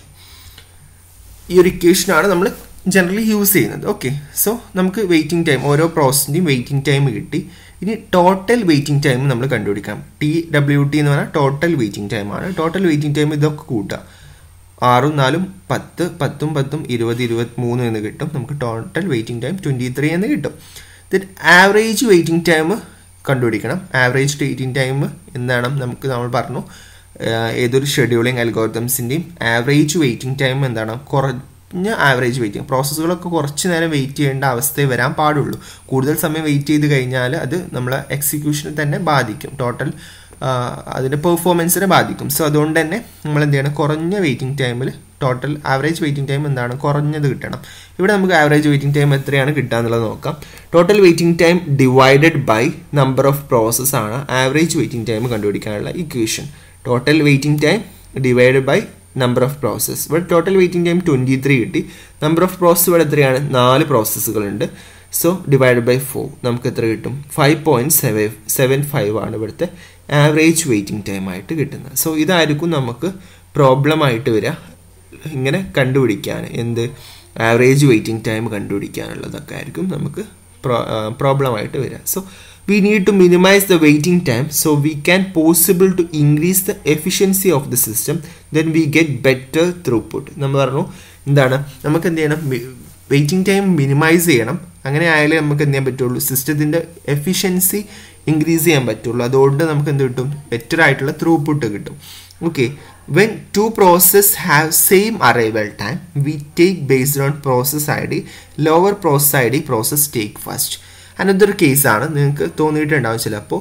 Speaker 1: ഈ ഒരു ഇക്വേഷനാണ് നമ്മൾ ജനറലി യൂസ് ചെയ്യുന്നത് ഓക്കെ സോ നമുക്ക് വെയിറ്റിംഗ് ടൈം ഓരോ പ്രോസസ്സിൻ്റെയും വെയിറ്റിംഗ് ടൈം കിട്ടി ഇനി ടോട്ടൽ വെയിറ്റിംഗ് ടൈം നമ്മൾ കണ്ടുപിടിക്കാം ടി ഡബ്ല്യു ടി എന്ന് പറഞ്ഞാൽ ടോട്ടൽ വെയിറ്റിംഗ് ടൈം ആണ് ടോട്ടൽ വെയിറ്റിംഗ് ടൈം ഇതൊക്കെ കൂട്ടുക ആറും നാലും പത്ത് പത്തും പത്തും ഇരുപത് ഇരുപത്തി മൂന്ന് എന്ന് കിട്ടും നമുക്ക് total waiting time twenty three എന്ന് കിട്ടും ദെൻ ആവറേജ് വെയിറ്റിംഗ് ടൈം കണ്ടുപിടിക്കണം ആവറേജ് വെയിറ്റിംഗ് ടൈം എന്താണ് നമുക്ക് നമ്മൾ പറഞ്ഞു ഏതൊരു ഷെഡ്യൂളിംഗ് അൽഗോരിതംസിൻ്റെയും ആവറേജ് വെയിറ്റിംഗ് ടൈം എന്താണ് കുറഞ്ഞ ആവറേജ് വെയിറ്റിംഗ് പ്രോസസ്സുകളൊക്കെ കുറച്ച് നേരം വെയിറ്റ് ചെയ്യേണ്ട അവസ്ഥയെ വരാൻ പാടുള്ളൂ കൂടുതൽ സമയം വെയിറ്റ് ചെയ്ത് കഴിഞ്ഞാൽ അത് നമ്മളെ എക്സിക്യൂഷനെ തന്നെ ബാധിക്കും ടോട്ടൽ അതിൻ്റെ പെർഫോമൻസിനെ ബാധിക്കും സോ അതുകൊണ്ട് തന്നെ നമ്മൾ എന്ത് ചെയ്യണം കുറഞ്ഞ വെയിറ്റിംഗ് ടൈമിൽ ടോട്ടൽ ആവറേജ് വെയിറ്റിംഗ് ടൈം എന്താണ് കുറഞ്ഞത് കിട്ടണം ഇവിടെ നമുക്ക് ആവറേജ് വെയിറ്റിംഗ് ടൈം എത്രയാണ് കിട്ടുക എന്നുള്ളത് നോക്കാം total waiting time divided by number of process ആണ് ആവറേജ് വെയിറ്റിംഗ് ടൈം കണ്ടുപിടിക്കാനുള്ള equation total waiting time divided by number of process ഇവിടെ total waiting time twenty three കിട്ടി നമ്പർ ഓഫ് പ്രോസസ് ഇവിടെ എത്രയാണ് നാല് പ്രോസസ്സുകളുണ്ട് സോ ഡിവൈഡ് ബൈ ഫോർ നമുക്ക് എത്ര കിട്ടും five point seven seven five ആണ് ഇവിടുത്തെ ആവറേജ് വെയിറ്റിംഗ് ടൈം ആയിട്ട് കിട്ടുന്നത് സോ ഇതായിരിക്കും നമുക്ക് പ്രോബ്ലം ആയിട്ട് വരിക ഇങ്ങനെ കണ്ടുപിടിക്കാൻ എന്ത് ആവറേജ് വെയിറ്റിംഗ് ടൈം കണ്ടുപിടിക്കാനുള്ളതൊക്കെ ആയിരിക്കും നമുക്ക് പ്രോബ്ലം ആയിട്ട് വരിക so we need to minimize the waiting time so we can possible to increase the efficiency of the system then we get better throughput നമ്മൾ പറഞ്ഞു എന്താണ് നമുക്ക് എന്ത് ചെയ്യണം വെയിറ്റിംഗ് ടൈം മിനിമൈസ് ചെയ്യണം അങ്ങനെ ആയാലേ നമുക്ക് എന്ത് ചെയ്യാൻ പറ്റുള്ളൂ സിസ്റ്റത്തിൻ്റെ എഫിഷ്യൻസി ഇൻക്രീസ് ചെയ്യാൻ പറ്റുള്ളൂ അതുകൊണ്ട് നമുക്ക് എന്ത് കിട്ടും ബെറ്റർ ആയിട്ടുള്ള ത്രൂ പുട്ട് കിട്ടും okay when two process have same arrival time we take based on process I D lower process I D process take first another കേസാണ് നിങ്ങൾക്ക് തോന്നിയിട്ടുണ്ടാവും ചിലപ്പോൾ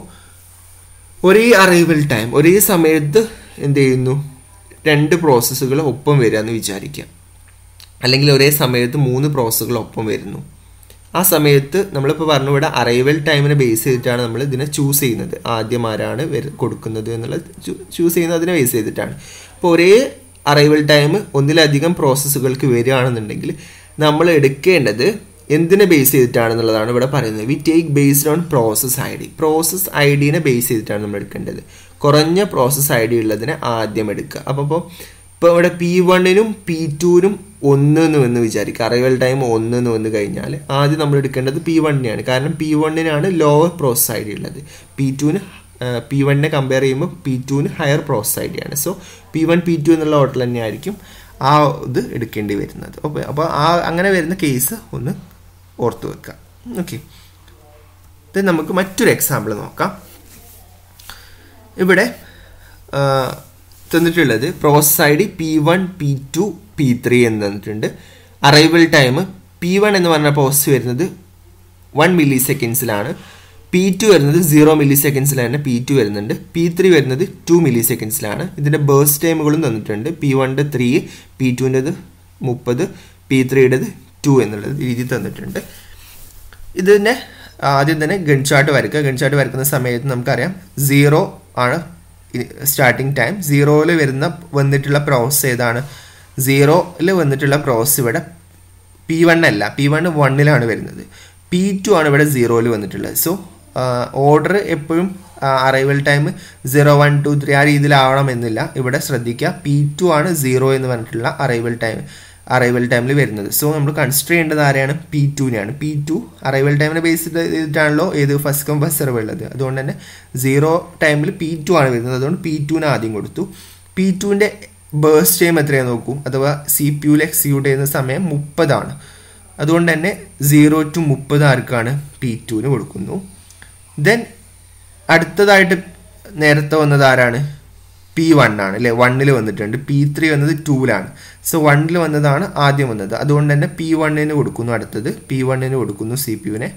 Speaker 1: ഒരേ അറൈവൽ ടൈം ഒരേ സമയത്ത് എന്ത് ചെയ്യുന്നു രണ്ട് പ്രോസസ്സുകൾ ഒപ്പം വരിക എന്ന് വിചാരിക്കുക അല്ലെങ്കിൽ ഒരേ സമയത്ത് മൂന്ന് പ്രോസസ്സുകൾ ഒപ്പം വരുന്നു ആ സമയത്ത് നമ്മളിപ്പോൾ പറഞ്ഞു ഇവിടെ അറൈവൽ ടൈമിനെ ബേസ് ചെയ്തിട്ടാണ് നമ്മൾ ഇതിനെ ചൂസ് ചെയ്യുന്നത് ആദ്യം ആരാണ് കൊടുക്കുന്നത് എന്നുള്ളത് ചൂസ് ചെയ്യുന്നത് അതിനെ ബേസ് ചെയ്തിട്ടാണ് അപ്പോൾ ഒരേ അറൈവൽ ടൈം ഒന്നിലധികം പ്രോസസ്സുകൾക്ക് വരികയാണെന്നുണ്ടെങ്കിൽ നമ്മൾ എടുക്കേണ്ടത് എന്തിനെ ബേസ് ചെയ്തിട്ടാണെന്നുള്ളതാണ് ഇവിടെ പറയുന്നത് we take based on process I D process I ഡിനെ ബേസ് ചെയ്തിട്ടാണ് നമ്മൾ എടുക്കേണ്ടത് കുറഞ്ഞ പ്രോസസ് ഐ ഡി ഉള്ളതിനെ ആദ്യം എടുക്കുക അപ്പോൾ ഇപ്പോൾ ഇപ്പോൾ ഇവിടെ പി വണ്ണിനും പി ടുവിനും ഒന്ന് എന്ന് വന്ന് വിചാരിക്കുക അറൈവൽ ടൈം ഒന്ന് എന്ന് വന്ന് കഴിഞ്ഞാൽ ആദ്യം നമ്മൾ എടുക്കേണ്ടത് പി വണ്ണിനെയാണ് കാരണം പി വണ്ണിനാണ് ലോവർ പ്രോസസ് ഐ ഡി ഉള്ളത് പി ടുവിന് പി വണ്ണിനെ കമ്പയർ ചെയ്യുമ്പോൾ പി ടുവിന് ഹയർ പ്രോസസ് ഐ ഡി ആണ് so P one P two എന്നുള്ള ഓർഡർ തന്നെയായിരിക്കും ആ ഇത് എടുക്കേണ്ടി വരുന്നത് അപ്പോൾ അപ്പോൾ ആ അങ്ങനെ വരുന്ന കേസ് ഒന്ന് ഓർത്ത് വെക്കാം ഓക്കെ ഇത് നമുക്ക് മറ്റൊരു എക്സാമ്പിൾ നോക്കാം ഇവിടെ തന്നിട്ടുള്ളത് process I D P one P two P three എന്ന് തന്നിട്ടുണ്ട് അറൈവൽ ടൈം പി വൺ എന്ന് പറഞ്ഞ പ്രോസസ് വരുന്നത് വൺ മില്ലി സെക്കൻഡ്സിലാണ് പി ടു വരുന്നത് സീറോ മില്ലി സെക്കൻഡ്സിലാണ് പി ടു വരുന്നുണ്ട് പി ത്രീ വരുന്നത് ടു മില്ലി സെക്കൻഡ്സിലാണ് ഇതിൻ്റെ ബേഴ്സ് ടൈമുകളും തന്നിട്ടുണ്ട് പി വണ്ണിൻ്റെ ത്രീ പി ടുവിൻ്റെത് മുപ്പത് പി ത്രീയുടേത് ടു എന്നുള്ളത് രീതി തന്നിട്ടുണ്ട് ഇതിനെ ആദ്യം തന്നെ ഗൺ ചാർട്ട് വരയ്ക്കുക ഗൺ ചാർട്ട് വരയ്ക്കുന്ന സമയത്ത് നമുക്കറിയാം സീറോ ആണ് സ്റ്റാർട്ടിങ് ടൈം സീറോയിൽ വരുന്ന വന്നിട്ടുള്ള പ്രോസസ് ഏതാണ് സീറോയിൽ വന്നിട്ടുള്ള പ്രോസസ് ഇവിടെ പി വൺ അല്ല പി വൺ വണ്ണിലാണ് വരുന്നത് പി ടു ആണ് ഇവിടെ സീറോയിൽ വന്നിട്ടുള്ളത് സോ ഓർഡർ എപ്പോഴും arrival time zero one two three ആ രീതിയിലാവണമെന്നില്ല ഇവിടെ ശ്രദ്ധിക്കുക പി ടു ആണ് സീറോ എന്ന് പറഞ്ഞിട്ടുള്ള അറൈവൽ ടൈം അറൈവൽ ടൈമിൽ വരുന്നത് സോ നമ്മൾ കൺസിഡർ ചെയ്യേണ്ടത് ആരെയാണ് പി ടുവിനെയാണ് പി ടു അറൈവൽ ടൈമിനെ ബേസ് ചെയ്തിട്ടാണല്ലോ ഏത് ഫസ്റ്റ് കം ഫസ്റ്റ് സെർവ് ഉള്ളത് അതുകൊണ്ട് തന്നെ സീറോ ടൈമിൽ പി ടു ആണ് വരുന്നത് അതുകൊണ്ട് പി ടുവിന് ആദ്യം കൊടുത്തു പി ടുവിൻ്റെ ബേഴ്സ് ടൈം എത്രയാണ് നോക്കൂ അഥവാ സി പി യുയിൽ എക്സിക്യൂട്ട് ചെയ്യുന്ന സമയം മുപ്പതാണ് അതുകൊണ്ട് തന്നെ സീറോ ടു മുപ്പത് ആർക്കാണ് പി ടുവിന് കൊടുക്കുന്നു ദെൻ അടുത്തതായിട്ട് നേരത്തെ വന്നത് ആരാണ് പി വൺ ആണ് അല്ലേ വണ്ണിൽ വന്നിട്ടുണ്ട് പി ത്രീ വന്നത് ടൂവിലാണ് സോ വണ്ണിൽ വന്നതാണ് ആദ്യം വന്നത് അതുകൊണ്ട് തന്നെ പി വണ്ണിന് കൊടുക്കുന്നു അടുത്തത് പി വണ്ണിന് കൊടുക്കുന്നു സി പി യുവിനെ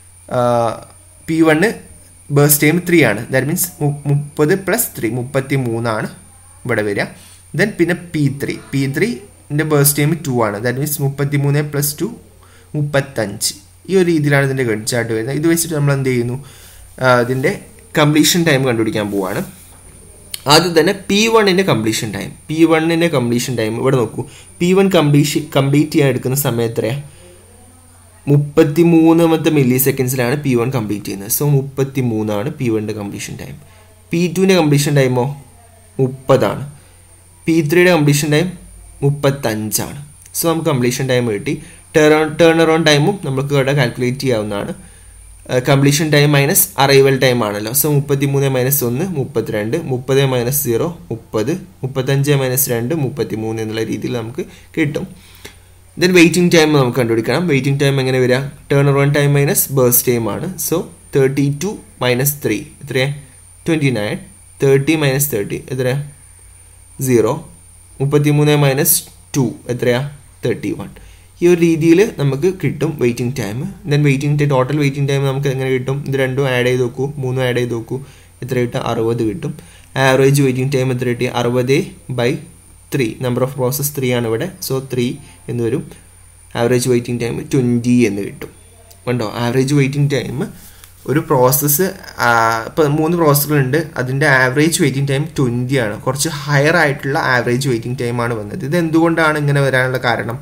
Speaker 1: P one burst time three ആണ് ദാറ്റ് മീൻസ് മുപ്പത് പ്ലസ് ത്രീ മുപ്പത്തി മൂന്നാണ് ഇവിടെ വരിക ദെൻ പിന്നെ പി ത്രീ പി ത്രീൻ്റെ ബേഴ്സ് ടൈം ടു ആണ് ദാറ്റ് മീൻസ് മുപ്പത്തി മൂന്ന് പ്ലസ് ടു മുപ്പത്തഞ്ച് ഈ ഒരു രീതിയിലാണ് ഇതിൻ്റെ ഗൺ ചാർട്ട് വരുന്നത് ഇത് വെച്ചിട്ട് നമ്മൾ എന്ത് ചെയ്യുന്നു ഇതിൻ്റെ കംപ്ലീഷൻ ടൈം കണ്ടുപിടിക്കാൻ പോവാണ് ആദ്യം തന്നെ പി വണ്ണിൻ്റെ കംപ്ലീഷൻ ടൈം പി വണ്ണിൻ്റെ കംപ്ലീഷൻ ടൈം ഇവിടെ നോക്കൂ പി വൺ കംപ്ലീഷൻ കംപ്ലീറ്റ് ചെയ്യാൻ എടുക്കുന്ന സമയം എത്രയാണ് മുപ്പത്തി മൂന്നാമത്തെ മില്ലി സെക്കൻഡ്സിലാണ് പി വൺ കംപ്ലീറ്റ് ചെയ്യുന്നത് സോ മുപ്പത്തി മൂന്നാണ് പി വണ്ണിൻ്റെ കംപ്ലീഷൻ ടൈം പി ടുവിൻ്റെ കംപ്ലീഷൻ ടൈമോ മുപ്പതാണ് പി ത്രീയുടെ കംപ്ലീഷൻ ടൈം മുപ്പത്തഞ്ചാണ് സോ നമുക്ക് കംപ്ലീഷൻ ടൈം കിട്ടി ടേൺ ടേൺ അറൗണ്ട് ടൈമും നമുക്ക് ഇവിടെ കാൽക്കുലേറ്റ് ചെയ്യാവുന്നതാണ് completion time minus arrival time ആണല്ലോ സോ മുപ്പത്തി മൂന്ന് മൈനസ് ഒന്ന് മുപ്പത്തിരണ്ട് മുപ്പത് മൈനസ് സീറോ മുപ്പത് മുപ്പത്തഞ്ച് മൈനസ് രണ്ട് മുപ്പത്തി മൂന്ന് എന്നുള്ള രീതിയിൽ നമുക്ക് കിട്ടും ദെൻ വെയിറ്റിംഗ് ടൈം നമുക്ക് കണ്ടുപിടിക്കണം വെയിറ്റിംഗ് ടൈം എങ്ങനെ വരിക turn around time minus burst time ആണ് so thirty two minus three എത്രയാ twenty nine thirty minus thirty എത്രയാ സീറോ മുപ്പത്തി മൂന്ന് മൈനസ് ടു എത്രയാ തേർട്ടി വൺ ഈ ഒരു രീതിയിൽ നമുക്ക് കിട്ടും waiting time then waiting time total waiting time നമുക്ക് എങ്ങനെ കിട്ടും ഇത് രണ്ടും ആഡ് ചെയ്ത് നോക്കൂ മൂന്നും ആഡ് ചെയ്ത് നോക്കൂ എത്ര കിട്ടും അറുപത് കിട്ടും ആവറേജ് വെയിറ്റിംഗ് ടൈം എത്ര കിട്ടി അറുപത് by three number of process three ആണ് ഇവിടെ സോ ത്രീ എന്ന് വരും ആവറേജ് വെയിറ്റിംഗ് ടൈം ട്വൻറ്റി എന്ന് കിട്ടും കണ്ടോ ആവറേജ് വെയിറ്റിംഗ് ടൈം ഒരു പ്രോസസ്സ് ഇപ്പോൾ മൂന്ന് പ്രോസസ്സുകളുണ്ട് അതിൻ്റെ ആവറേജ് വെയിറ്റിംഗ് ടൈം ട്വൻറ്റി ആണ് കുറച്ച് ഹയർ ആയിട്ടുള്ള ആവറേജ് വെയിറ്റിംഗ് ടൈമാണ് വന്നത് ഇത് എന്തുകൊണ്ടാണ് ഇങ്ങനെ വരാനുള്ള കാരണം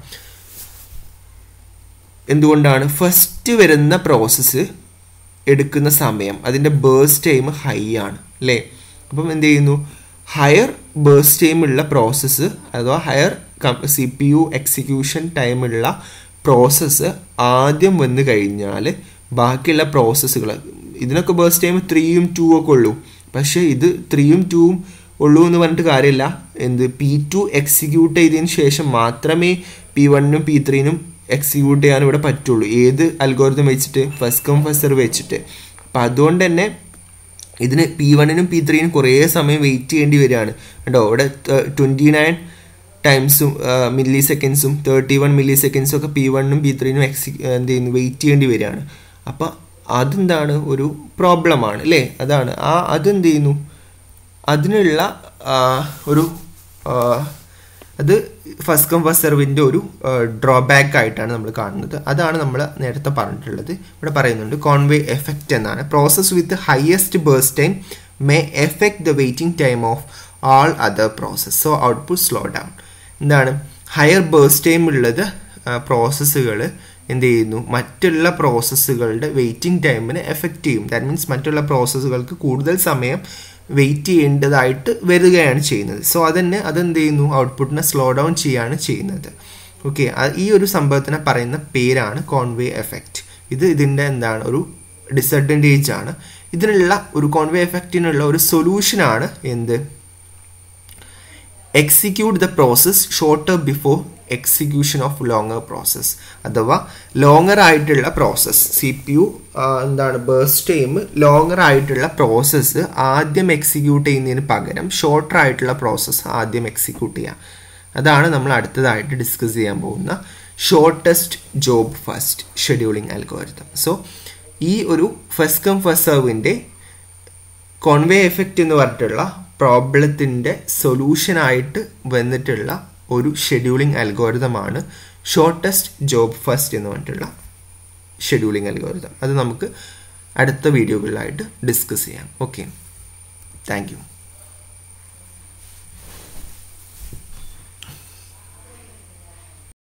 Speaker 1: എന്തുകൊണ്ടാണ് ഫസ്റ്റ് വരുന്ന പ്രോസസ്സ് എടുക്കുന്ന സമയം അതിൻ്റെ ബേഴ്സ് ടൈം ഹൈ ആണ് അല്ലേ അപ്പം എന്ത് ചെയ്യുന്നു ഹയർ ബേഴ്സ് ടൈമുള്ള പ്രോസസ്സ് അഥവാ higher C P U execution ടൈമുള്ള പ്രോസസ്സ് ആദ്യം വന്നു കഴിഞ്ഞാൽ ബാക്കിയുള്ള പ്രോസസ്സുകൾ ഇതിനൊക്കെ ബേഴ്സ് ടൈം ത്രീയും ടൂ ഒക്കെ ഉള്ളൂ പക്ഷേ ഇത് ത്രീയും ടൂവും ഉള്ളൂ എന്ന് പറഞ്ഞിട്ട് കാര്യമില്ല എന്ത് പി ടു എക്സിക്യൂട്ട് ചെയ്തതിന് ശേഷം മാത്രമേ പി വണ്ണിനും പി ത്രീനും എക്സിക്യൂട്ട് ചെയ്യാൻ ഇവിടെ പറ്റുള്ളൂ ഏത് അൽഗോരിതം വെച്ചിട്ട് ഫസ്റ്റ് കം ഫസ്റ്റ് വെച്ചിട്ട് അപ്പം അതുകൊണ്ട് തന്നെ ഇതിന് പി വണ്ണിനും പി ത്രീനും കുറേ സമയം വെയിറ്റ് ചെയ്യേണ്ടി വരികയാണ് കേട്ടോ ഇവിടെ ട്വൻറ്റി നയൻ ടൈംസും മില്ലി സെക്കൻഡ്സും തേർട്ടി വൺ മില്ലി സെക്കൻഡ്സും ഒക്കെ പി വണ്ണും പി ത്രീനും എക്സി എന്ത് ചെയ്യുന്നു വെയിറ്റ് ചെയ്യേണ്ടി വരികയാണ് അപ്പം അതെന്താണ് ഒരു പ്രോബ്ലമാണ് അല്ലേ അതാണ് ആ അതെന്ത് ചെയ്യുന്നു അതിനുള്ള ഒരു അത് ഫസ്റ്റ് കം ഫസ്റ്റ് സെർവിൻ്റെ ഒരു ഡ്രോബാക്ക് ആയിട്ടാണ് നമ്മൾ കാണുന്നത് അതാണ് നമ്മൾ നേരത്തെ പറഞ്ഞിട്ടുള്ളത് ഇവിടെ പറയുന്നുണ്ട് കോൺവേ എഫക്റ്റ് എന്നാണ് process with highest burst time may effect the waiting time of all other process so output slow down എന്താണ് ഹയർ ബേഴ്സ് ടൈം ഉള്ളത് പ്രോസസ്സുകൾ എന്ത് ചെയ്യുന്നു മറ്റുള്ള പ്രോസസ്സുകളുടെ വെയിറ്റിംഗ് ടൈമിനെ എഫക്റ്റ് ചെയ്യും ദാറ്റ് മീൻസ് മറ്റുള്ള പ്രോസസ്സുകൾക്ക് കൂടുതൽ സമയം വെയിറ്റ് ചെയ്യേണ്ടതായിട്ട് വരികയാണ് ചെയ്യുന്നത് സോ അതന്നെ അതെന്ത് ചെയ്യുന്നു ഔട്ട്പുട്ടിനെ സ്ലോ ഡൗൺ ചെയ്യാണ് ചെയ്യുന്നത് ഓക്കെ ഈ ഒരു സംഭവത്തിനെ പറയുന്ന പേരാണ് കോൺവേ എഫക്റ്റ് ഇത് ഇതിൻ്റെ എന്താണ് ഒരു ഡിസഡ്വാൻറ്റേജ് ആണ് ഇതിനുള്ള ഒരു കോൺവേ എഫക്റ്റിനുള്ള ഒരു സൊല്യൂഷനാണ് എന്ത് execute the process shorter before execution of longer process അഥവാ ലോങ്ങർ ആയിട്ടുള്ള പ്രോസസ്സ് സി പി യു എന്താണ് ബേസ്റ്റ് ടൈം ലോങ്ങർ ആയിട്ടുള്ള പ്രോസസ്സ് ആദ്യം എക്സിക്യൂട്ട് ചെയ്യുന്നതിന് പകരം ഷോർട്ടർ ആയിട്ടുള്ള പ്രോസസ്സ് ആദ്യം എക്സിക്യൂട്ട് ചെയ്യുക അതാണ് നമ്മൾ അടുത്തതായിട്ട് ഡിസ്കസ് ചെയ്യാൻ പോകുന്ന shortest job first scheduling algorithm so ഈ ഒരു ഫസ്റ്റ് കം ഫസ്റ്റ് സെർവിൻ്റെ കോൺവേ എഫക്റ്റ് എന്ന് പറഞ്ഞിട്ടുള്ള പ്രോബ്ലത്തിൻ്റെ സൊല്യൂഷനായിട്ട് വന്നിട്ടുള്ള ഒരു ഷെഡ്യൂളിംഗ് അൽഗോരിതമാണ് ഷോർട്ടസ്റ്റ് ജോബ് ഫസ്റ്റ് എന്ന് പറഞ്ഞിട്ടുള്ള ഷെഡ്യൂളിംഗ് അൽഗോരിതം അത് നമുക്ക് അടുത്ത വീഡിയോകളിലായിട്ട് ഡിസ്കസ് ചെയ്യാം ഓക്കെ താങ്ക് യു